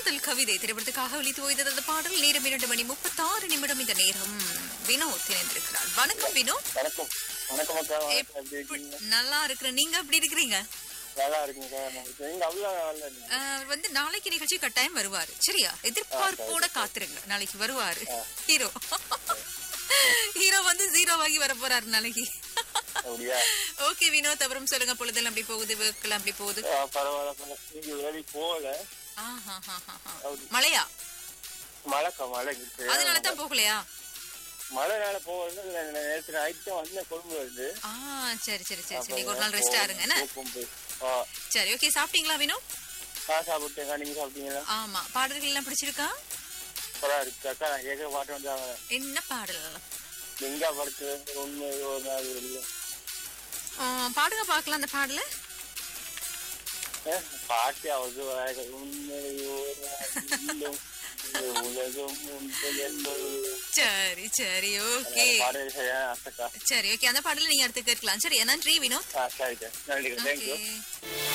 காதல் கவிதை திரைப்படத்துக்காக ஒலித்து ஓய்ந்தது அந்த பாடல் நேரம் இரண்டு மணி முப்பத்தாறு நிமிடம் இந்த நேரம் வினோத் இணைந்திருக்கிறார் வணக்கம் வினோத் வணக்கம் வணக்கம் அக்கா வணக்கம் எப்படி இருக்கீங்க நல்லா இருக்கிறேன் நீங்க எப்படி இருக்கிறீங்க நல்லா இருக்கீங்க நீங்க அவ்வளோ நல்லா இருக்கீங்க ஆஹ் அவர் வந்து நாளைக்கு நிகழ்ச்சி கட்டாயம் வருவாரு சரியா எதிர்பார்ப்போட காத்துருங்க நாளைக்கு வருவாரு ஹீரோ ஹீரோ வந்து ஜீரோ ஆகி வர போறாரு நாளைக்கு அப்படியா ஓகே வினோத் அப்புறம் சொல்லுங்க பொழுதெல்லாம் அப்படி போகுது வேர்க்கெல்லாம் அப்படி போகுது ஆ, பரவாயில்ல பரவாயில்ல. நீங்க வேலை போகல ஆஹாஹாஹாஹா. மழையா மழைக்கா மழை இருக்கு. அதனால தான் போகலையா மழைனால போகல இல்ல, நான் நேற்று நைட் தான் வந்தேன் கொழும்பு வந்து ஆ சரி சரி சரி சரி நீங்க ஒரு நாள் ரெஸ்ட் ஆருங்க என்ன போகும்போது. ஆ சரி ஓகே சாப்பிட்டீங்களா வினோத் நான் சாப்பிட்டேங்க நீங்க சாப்பிட்டீங்களா ஆமா பாடல்கள் எல்லாம் பிடிச்சிருக்கா பரவாயில்ல இருக்கு அக்கா நான் கேட்க பாட்டு வந்தாங்க என்ன பாடல் எங்க படுத்து உண்மை ஒரு நாள் வெளியே ஆ, பாடுங்க பார்க்கலாம் அந்த பாடல பாட்டு அவது உண்மை ஒரு நாள் இல்லம். இந்த உலகம் உண்மை என்பது சரி சரி ஓகே பாடல் சரியா அக்கா சரி ஓகே அந்த பாடல நீங்க அடுத்து கேட்கலாம் சரி நன்றி வினோத் ஆ சரிக்கா நன்றி தேங்க்யூ ஓகே